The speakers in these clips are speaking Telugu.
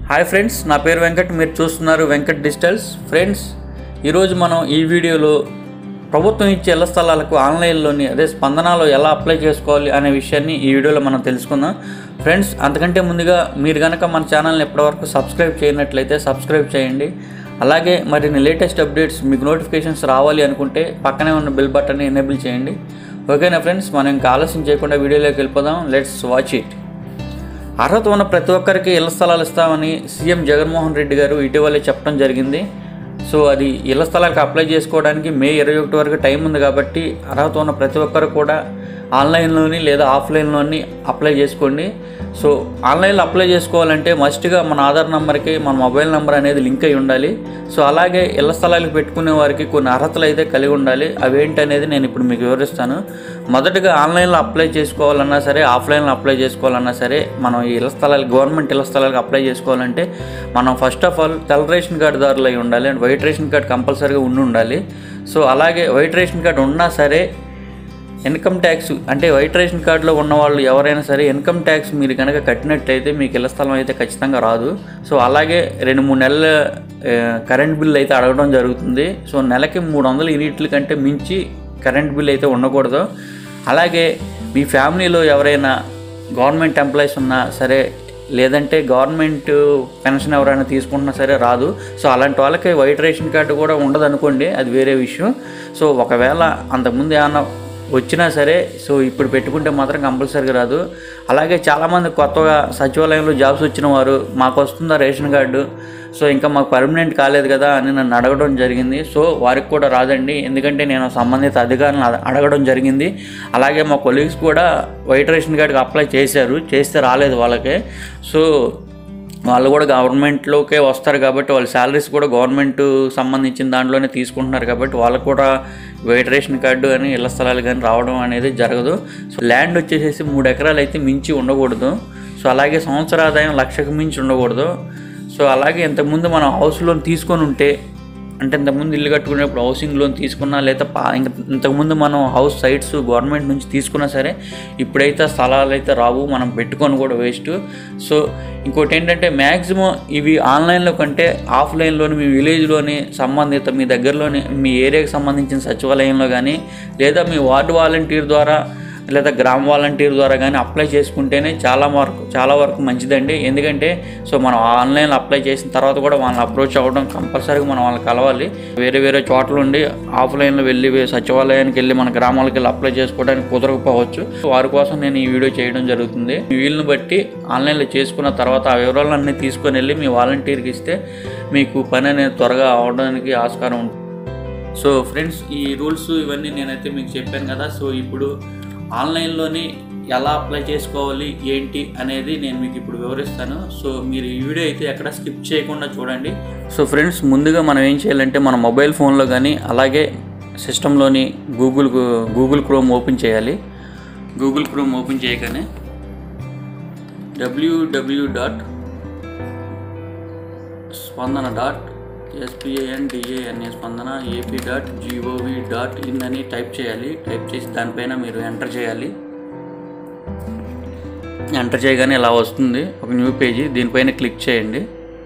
హాయ్ ఫ్రెండ్స్ నా పేరు వెంకట్ మీరు చూస్తున్నారు వెంకట్ డిజిటల్స్ ఫ్రెండ్స్ ఈరోజు మనం ఈ వీడియోలో ప్రభుత్వం ఇచ్చే ఇళ్ల స్థలాలకు ఆన్లైన్లోని అదే స్పందనలో ఎలా అప్లై చేసుకోవాలి అనే విషయాన్ని ఈ వీడియోలో మనం తెలుసుకుందాం ఫ్రెండ్స్ అంతకంటే ముందుగా మీరు కనుక మన ఛానల్ని ఎప్పటివరకు సబ్స్క్రైబ్ చేయనట్లయితే సబ్స్క్రైబ్ చేయండి అలాగే మరిన్ని లేటెస్ట్ అప్డేట్స్ మీకు నోటిఫికేషన్స్ రావాలి అనుకుంటే పక్కనే ఉన్న బెల్ బటన్ని ఎనేబుల్ చేయండి ఓకేనా ఫ్రెండ్స్ మనం ఇంకా ఆలస్యం చేయకుండా వీడియోలోకి వెళ్ళిపోదాం లెట్స్ వాచ్ ఇట్ అర్హత ఉన్న ప్రతి ఒక్కరికి ఇళ్ల స్థలాలు ఇస్తామని సీఎం జగన్మోహన్ రెడ్డి గారు ఇటీవలే చెప్పడం జరిగింది సో అది ఇళ్ల స్థలాలకు అప్లై చేసుకోవడానికి మే ఇరవై ఒకటి వరకు టైం ఉంది కాబట్టి అర్హత ఉన్న ప్రతి ఒక్కరు కూడా ఆన్లైన్లోని లేదా ఆఫ్లైన్లోని అప్లై చేసుకోండి సో ఆన్లైన్లో అప్లై చేసుకోవాలంటే మస్ట్గా మన ఆధార్ నెంబర్కి మన మొబైల్ నెంబర్ అనేది లింక్ అయి ఉండాలి సో అలాగే ఇళ్ల స్థలాలకు పెట్టుకునే వారికి కొన్ని అర్హతలు అయితే కలిగి ఉండాలి అవేంటి అనేది నేను ఇప్పుడు మీకు వివరిస్తాను మొదటగా ఆన్లైన్లో అప్లై చేసుకోవాలన్నా సరే ఆఫ్లైన్లో అప్లై చేసుకోవాలన్నా సరే మనం ఈ ఇళ్ల స్థలాలు గవర్నమెంట్ ఇళ్ల స్థలాలకు అప్లై చేసుకోవాలంటే మనం ఫస్ట్ ఆఫ్ ఆల్ తెల్ల రేషన్ కార్డు దారులు అయి ఉండాలి అండ్ వైట్ రేషన్ కార్డు కంపల్సరీగా ఉండి ఉండాలి సో అలాగే వైట్ రేషన్ కార్డు ఉన్నా సరే ఇన్కమ్ ట్యాక్స్ అంటే వైట్ రేషన్ కార్డులో ఉన్న వాళ్ళు ఎవరైనా సరే ఇన్కమ్ ట్యాక్స్ మీరు కనుక కట్టినట్లయితే మీకు ఇళ్ల స్థలం అయితే ఖచ్చితంగా రాదు సో అలాగే రెండు మూడు నెలల ఆ, కరెంట్ బిల్ అయితే అడగడం జరుగుతుంది సో నెలకి మూడు వందల యూనిట్ల కంటే మించి కరెంట్ బిల్ అయితే ఉండకూడదు అలాగే మీ ఫ్యామిలీలో ఎవరైనా గవర్నమెంట్ ఎంప్లాయీస్ ఉన్నా సరే లేదంటే గవర్నమెంట్ పెన్షన్ ఎవరైనా తీసుకుంటున్నా సరే రాదు సో అలాంటి వాళ్ళకి వైట్ రేషన్ కార్డు కూడా ఉండదు అనుకోండి అది వేరే విషయం సో ఒకవేళ అంతకుముందు ఏమన్నా వచ్చినా సరే సో ఇప్పుడు పెట్టుకుంటే మాత్రం కంపల్సరీగా రాదు అలాగే చాలామంది కొత్తగా సచివాలయంలో జాబ్స్ వచ్చిన వారు మాకు వస్తుందా రేషన్ కార్డు సో ఇంకా మాకు పర్మనెంట్ కాలేదు కదా అని నన్ను అడగడం జరిగింది సో వారికి కూడా రాదండి ఎందుకంటే నేను సంబంధిత అధికారులను అడ- అడగడం జరిగింది అలాగే మా కొలీగ్స్ కూడా వైట్ రేషన్ కార్డుకి అప్లై చేశారు చేస్తే రాలేదు వాళ్ళకి సో వాళ్ళు కూడా గవర్నమెంట్లోకే వస్తారు కాబట్టి వాళ్ళ శాలరీస్ కూడా గవర్నమెంట్ సంబంధించిన దాంట్లోనే తీసుకుంటున్నారు కాబట్టి వాళ్ళకు కూడా వైట్ రేషన్ కార్డు అని ఇళ్ల స్థలాలు కానీ రావడం అనేది జరగదు సో ల్యాండ్ వచ్చేసేసి మూడు ఎకరాలు అయితే మించి ఉండకూడదు సో అలాగే సంవత్సర ఆదాయం లక్షకు మించి ఉండకూడదు సో అలాగే ఇంతకుముందు మనం హౌస్ లోన్ తీసుకొని ఉంటే అంటే ఇంతకుముందు ఇల్లు కట్టుకునేప్పుడు హౌసింగ్ లోన్ తీసుకున్నా లేదా పా ఇంక ఇంతకుముందు మనం హౌస్ సైట్స్ గవర్నమెంట్ నుంచి తీసుకున్నా సరే ఇప్పుడైతే ఆ స్థలాలు అయితే రావు మనం పెట్టుకొని కూడా వేస్ట్ సో ఇంకోటి ఏంటంటే మ్యాక్సిమం ఇవి ఆన్లైన్లో కంటే ఆఫ్లైన్లోని మీ విలేజ్లోని సంబంధిత మీ దగ్గరలోని మీ ఏరియాకి సంబంధించిన సచివాలయంలో కానీ లేదా మీ వార్డు వాలంటీర్ ద్వారా లేదా గ్రామ వాలంటీర్ ద్వారా కానీ అప్లై చేసుకుంటేనే చాలా వరకు చాలా వరకు మంచిదండి ఎందుకంటే సో మనం ఆన్లైన్లో అప్లై చేసిన తర్వాత కూడా వాళ్ళని అప్రోచ్ అవ్వడం కంపల్సరీగా మనం వాళ్ళని కలవాలి వేరే వేరే చోట్ల ఉండి ఆఫ్లైన్లో వెళ్ళి వే- సచివాలయానికి వెళ్ళి మన గ్రామాలకు వెళ్ళి అప్లై చేసుకోవడానికి కుదరకపోవచ్చు వారి కోసం నేను ఈ వీడియో చేయడం జరుగుతుంది మీ వీలుని బట్టి ఆన్లైన్లో చేసుకున్న తర్వాత ఆ వివరాలన్నీ తీసుకొని వెళ్ళి మీ వాలంటీర్కి ఇస్తే మీకు పని అనేది త్వరగా అవడానికి ఆస్కారం ఉంటుంది సో ఫ్రెండ్స్ ఈ రూల్స్ ఇవన్నీ నేనైతే మీకు చెప్పాను కదా సో ఇప్పుడు ఆన్లైన్లోని ఎలా అప్లై చేసుకోవాలి ఏంటి అనేది నేను మీకు ఇప్పుడు వివరిస్తాను సో మీరు ఈ వీడియో అయితే ఎక్కడ స్కిప్ చేయకుండా చూడండి సో ఫ్రెండ్స్ ముందుగా మనం ఏం చేయాలంటే మన మొబైల్ ఫోన్లో కానీ అలాగే సిస్టంలోని గూగుల్ గూగుల్ క్రోమ్ ఓపెన్ చేయాలి గూగుల్ క్రోమ్ ఓపెన్ చేయగానే W W dot Spandana dot S P I N D A N A Spandana AP dot G O V dot in అని టైప్ చేయాలి టైప్ చేసి దానిపైన మీరు ఎంటర్ చేయాలి ఎంటర్ చేయగానే ఇలా వస్తుంది ఒక న్యూ పేజీ దీనిపైన క్లిక్ చేయండి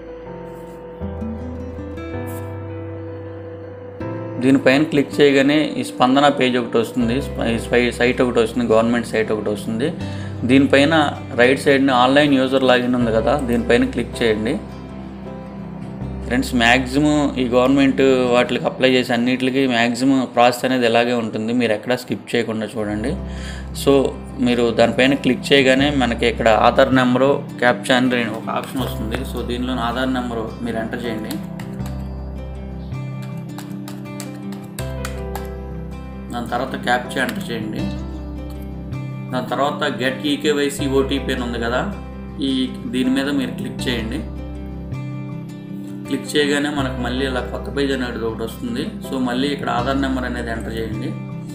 దీనిపైన క్లిక్ చేయగానే ఈ స్పందన పేజ్ ఒకటి వస్తుంది స్ప- ఈ స్పై- సైట్ ఒకటి వస్తుంది గవర్నమెంట్ సైట్ ఒకటి వస్తుంది దీనిపైన రైట్ సైడ్ని ఆన్లైన్ యూజర్ లాగిన్ ఉంది కదా దీనిపైన క్లిక్ చేయండి ఫ్రెండ్స్ మ్యాక్సిమం ఈ గవర్నమెంట్ వాటికి అప్లై చేసి అన్నిటికి మ్యాక్సిమం ప్రాసెస్ అనేది ఇలాగే ఉంటుంది మీరు ఎక్కడా స్కిప్ చేయకుండా చూడండి సో మీరు దానిపైన క్లిక్ చేయగానే మనకి ఇక్కడ ఆధార్ నెంబరు క్యాప్చా అని రెండు- ఒక ఆప్షన్ వస్తుంది సో దీనిలో ఆధార్ నెంబరు మీరు ఎంటర్ చేయండి దాని తర్వాత క్యాప్చా ఎంటర్ చేయండి దాని తర్వాత గెట్ ఈకేవైసీ ఓటీపీ అని ఉంది కదా ఈ దీని మీద మీరు క్లిక్ చేయండి క్లిక్ చేయగానే మనకు మళ్ళీ ఇలా కొత్త పేజ్ అనేది ఒకటి వస్తుంది సో మళ్ళీ ఇక్కడ ఆధార్ నెంబర్ అనేది ఎంటర్ చేయండి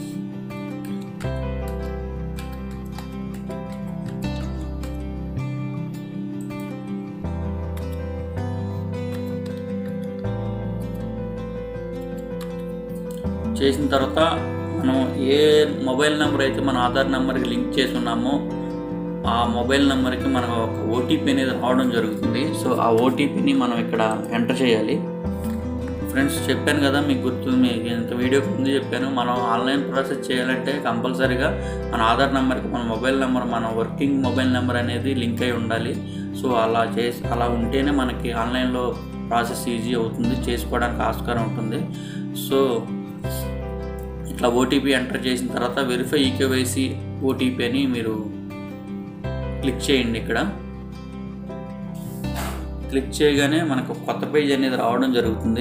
చేసిన తర్వాత మనం ఏ మొబైల్ నెంబర్ అయితే మన ఆధార్ నెంబర్కి లింక్ చేసి ఉన్నామో ఆ మొబైల్ నెంబర్కి మనం ఒక ఓటీపీ అనేది రావడం జరుగుతుంది సో ఆ ఓటీపీని మనం ఇక్కడ ఎంటర్ చేయాలి ఫ్రెండ్స్ చెప్పాను కదా మీకు గుర్తు మీకు ఇంత వీడియో ముందు చెప్పాను మనం ఆన్లైన్ ప్రాసెస్ చేయాలంటే కంపల్సరీగా మన ఆధార్ నెంబర్కి మన మొబైల్ నెంబర్ మన వర్కింగ్ మొబైల్ నెంబర్ అనేది లింక్ అయి ఉండాలి సో అలా చేసి అలా ఉంటేనే మనకి ఆన్లైన్లో ప్రాసెస్ ఈజీ అవుతుంది చేసుకోవడానికి ఆస్కారం ఉంటుంది సో ఇట్లా ఓటీపీ ఎంటర్ చేసిన తర్వాత వెరిఫై ఈకేవైసీ ఓటీపీ అని మీరు క్లిక్ చేయండి ఇక్కడ క్లిక్ చేయగానే మనకు కొత్త పేజ్ అనేది రావడం జరుగుతుంది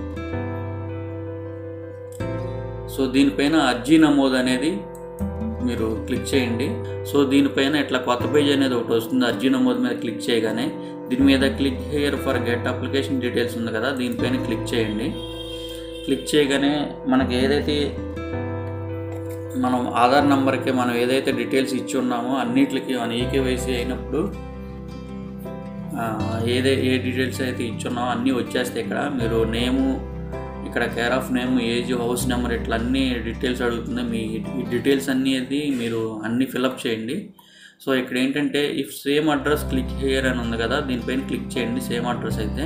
సో దీనిపైన అర్జీ నమోదు అనేది మీరు క్లిక్ చేయండి సో దీనిపైన ఇట్లా కొత్త పేజ్ అనేది ఒకటి వస్తుంది అర్జీ నమోదు మీద క్లిక్ చేయగానే దీని మీద click here for get application details ఉంది కదా దీనిపైన క్లిక్ చేయండి క్లిక్ చేయగానే మనకి ఏదైతే మనం ఆధార్ నెంబర్కి మనం ఏదైతే డీటెయిల్స్ ఇచ్చి ఉన్నామో అన్నిటికి మన ఈకేవైసీ అయినప్పుడు ఆ, ఏదే ఏ డీటెయిల్స్ అయితే ఇచ్చున్నామో అన్నీ వచ్చేస్తాయి ఇక్కడ మీరు నేము ఇక్కడ care of name age house number ఇట్లా అన్ని డీటెయిల్స్ అడుగుతుంది మీ ఈ డీటెయిల్స్ అన్నీ అది మీరు అన్నీ ఫిలప్ చేయండి సో ఇక్కడ ఏంటంటే if same address click here అని ఉంది కదా దీనిపైన క్లిక్ చేయండి సేమ్ అడ్రస్ అయితే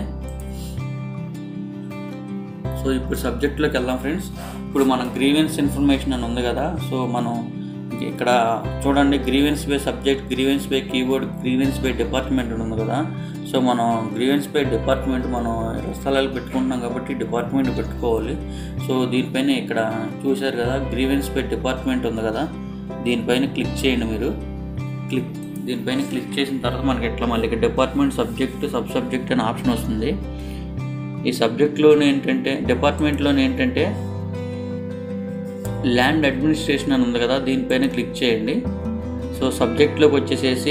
సో ఇప్పుడు సబ్జెక్ట్లోకి వెళ్దాం ఫ్రెండ్స్ ఇప్పుడు మనం గ్రీవెన్స్ ఇన్ఫర్మేషన్ అని ఉంది కదా సో మనం ఇక్కడ చూడండి grievance by subject grievance by keyboard grievance by department అని ఉంది కదా సో మనం గ్రీవెన్స్ బై డిపార్ట్మెంట్ మనం ఇళ్ల స్థలాలు పెట్టుకుంటున్నాం కాబట్టి డిపార్ట్మెంట్ పెట్టుకోవాలి సో దీనిపైన ఇక్కడ చూశారు కదా గ్రీవెన్స్ బై డిపార్ట్మెంట్ ఉంది కదా దీనిపైన క్లిక్ చేయండి మీరు క్లిక్ దీనిపైన క్లిక్ చేసిన తర్వాత మనకి ఇట్లా మళ్ళీ డిపార్ట్మెంట్ సబ్జెక్ట్ సబ్ సబ్జెక్ట్ అనే ఆప్షన్ వస్తుంది ఈ సబ్జెక్ట్లోనే ఏంటంటే డిపార్ట్మెంట్లోనే ఏంటంటే ల్యాండ్ అడ్మినిస్ట్రేషన్ అని ఉంది కదా దీనిపైన క్లిక్ చేయండి సో సబ్జెక్ట్లోకి వచ్చేసేసి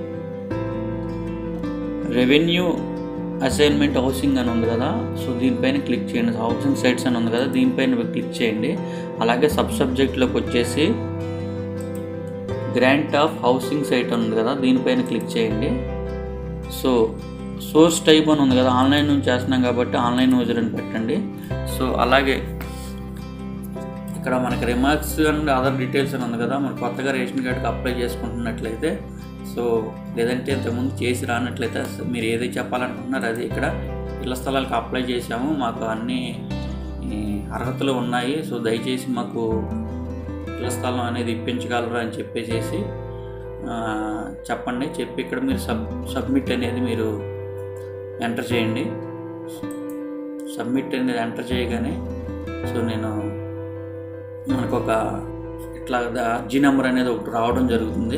రెవెన్యూ అసైన్మెంట్ హౌసింగ్ అని ఉంది కదా సో దీనిపైన క్లిక్ చేయండి హౌసింగ్ సైట్స్ అని ఉంది కదా దీనిపైన క్లిక్ చేయండి అలాగే సబ్ సబ్జెక్ట్లోకి వచ్చేసి గ్రాంట్ ఆఫ్ హౌసింగ్ సైట్ అని ఉంది కదా దీనిపైన క్లిక్ చేయండి సో సోర్స్ టైప్ అని ఉంది కదా ఆన్లైన్ నుంచి చేస్తున్నాం కాబట్టి ఆన్లైన్ యూజర్ అని పెట్టండి సో అలాగే ఇక్కడ మనకి రిమార్క్స్ అండ్ అదర్ డీటెయిల్స్ అని ఉంది కదా మనకు కొత్తగా రేషన్ కార్డ్కి అప్లై చేసుకుంటున్నట్లయితే సో లేదంటే ఇంతకుముందు చేసి రానట్లయితే అసలు మీరు ఏది చెప్పాలనుకుంటున్నారో అది ఇక్కడ ఇళ్ల స్థలాలకు అప్లై చేసాము మాకు అన్ని ఈ, అర్హతలు ఉన్నాయి సో దయచేసి మాకు ఇళ్ల స్థలం అనేది ఇప్పించగలరు అని చెప్పేసి ఆ, చెప్పండి చెప్పి ఇక్కడ మీరు సబ్ సబ్మిట్ అనేది మీరు ఎంటర్ చేయండి సబ్మిట్ అనేది ఎంటర్ చేయగానే సో నేను మనకు ఒక ఇట్లా అర్జీ నెంబర్ అనేది ఒకటి రావడం జరుగుతుంది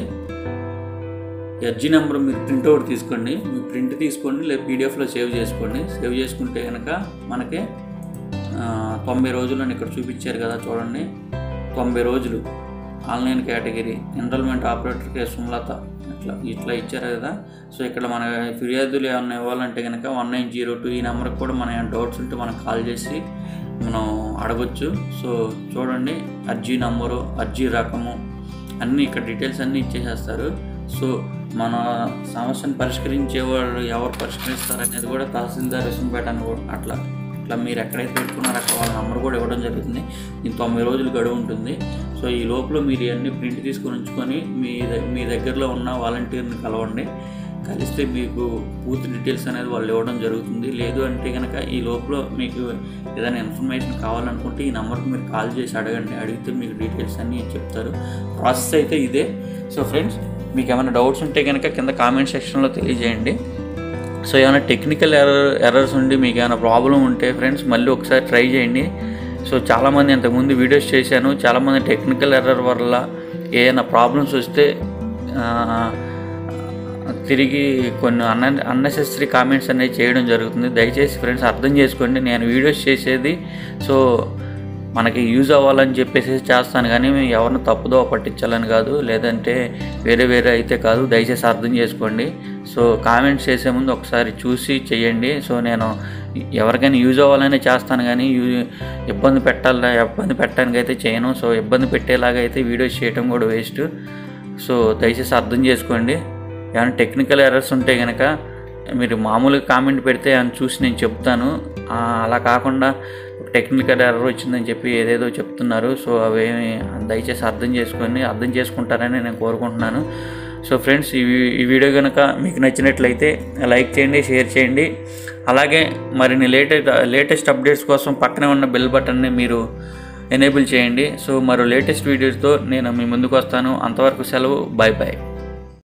ఈ అర్జీ నెంబర్ మీరు ప్రింట్ అవుట్ తీసుకోండి మీ ప్రింట్ తీసుకోండి లేదా పీడిఎఫ్లో సేవ్ చేసుకోండి సేవ్ చేసుకుంటే కనుక మనకి ఆ, తొంభై రోజులు అని ఇక్కడ చూపించారు కదా చూడండి తొంభై రోజులు online category enrolment operator K Sumalatha ఇట్లా ఇట్లా ఇచ్చారు కదా సో ఇక్కడ మన ఫిర్యాదులు ఏమైనా ఇవ్వాలంటే కనుక వన్ నైన్ జీరో టూ ఈ నెంబర్కి కూడా మన డౌట్స్ ఉంటే మనం కాల్ చేసి మనం అడగొచ్చు సో చూడండి అర్జీ నంబరు అర్జీ రకము అన్నీ ఇక్కడ డీటెయిల్స్ అన్నీ ఇచ్చేసేస్తారు సో మన సమస్యను పరిష్కరించే వాళ్ళు ఎవరు పరిష్కరిస్తారు అనేది కూడా తహసీల్దార్ రుసుంపేట అని కూడా అట్లా ఇట్లా మీరు ఎక్కడైతే పెట్టుకున్నారో అక్కడ వాళ్ళ నెంబర్ కూడా ఇవ్వడం జరుగుతుంది ఈ తొంభై రోజులు గడువు ఉంటుంది సో ఈ లోపల మీరు ఇవన్నీ ప్రింట్ తీసుకొని ఉంచుకొని మీ ద- మీ దగ్గరలో ఉన్న వాలంటీర్ని కలవండి కలిస్తే మీకు పూర్తి డీటెయిల్స్ అనేది వాళ్ళు ఇవ్వడం జరుగుతుంది లేదు అంటే కనుక ఈ లోపల మీకు ఏదైనా ఇన్ఫర్మేషన్ కావాలనుకుంటే ఈ నెంబర్కి మీరు కాల్ చేసి అడగండి అడిగితే మీకు డీటెయిల్స్ అన్నీ చెప్తారు ప్రాసెస్ అయితే ఇదే సో ఫ్రెండ్స్ మీకు ఏమైనా డౌట్స్ ఉంటే కనుక కింద కామెంట్ సెక్షన్లో తెలియజేయండి సో ఏమైనా టెక్నికల్ ఎర్రర్ ఎర్రర్స్ ఉండి మీకు ఏమైనా ప్రాబ్లం ఉంటే ఫ్రెండ్స్ మళ్ళీ ఒకసారి ట్రై చేయండి సో చాలామంది ఇంతకుముందు వీడియోస్ చేశాను చాలామంది టెక్నికల్ ఎర్రర్ వల్ల ఏదైనా ప్రాబ్లమ్స్ వస్తే ఆ, తిరిగి కొన్ని అన్న అన్నెసెసరీ కామెంట్స్ అనేవి చేయడం జరుగుతుంది దయచేసి ఫ్రెండ్స్ అర్థం చేసుకోండి నేను వీడియోస్ చేసేది సో మనకి యూజ్ అవ్వాలని చెప్పేసి చేస్తాను కానీ ఎవరిని తప్పుదో పట్టించాలని కాదు లేదంటే వేరే వేరే అయితే కాదు దయచేసి అర్థం చేసుకోండి సో కామెంట్స్ చేసే ముందు ఒకసారి చూసి చేయండి సో నేను ఎవరికైనా యూజ్ అవ్వాలని చేస్తాను కానీ యూ ఇబ్బంది పెట్టాల ఇబ్బంది పెట్టడానికి అయితే చేయను సో ఇబ్బంది పెట్టేలాగా అయితే వీడియోస్ చేయడం కూడా వేస్ట్ సో దయచేసి అర్థం చేసుకోండి ఏమైనా టెక్నికల్ ఎర్రర్స్ ఉంటే కనుక మీరు మామూలుగా కామెంట్ పెడితే అని చూసి నేను చెప్తాను ఆ, అలా కాకుండా టెక్నికల్ ఎర్రర్ వచ్చిందని చెప్పి ఏదేదో చెప్తున్నారు సో అవేమి దయచేసి అర్థం చేసుకొని అర్థం చేసుకుంటారని నేను కోరుకుంటున్నాను సో ఫ్రెండ్స్ ఈ వీ- ఈ వీడియో కనుక మీకు నచ్చినట్లయితే లైక్ చేయండి షేర్ చేయండి అలాగే మరిన్ని లేటెస్ట్ లేటెస్ట్ అప్డేట్స్ కోసం పక్కనే ఉన్న బెల్ బటన్ని మీరు ఎనేబుల్ చేయండి సో మరో లేటెస్ట్ వీడియోస్తో నేను మీ ముందుకు వస్తాను అంతవరకు సెలవు బాయ్ బాయ్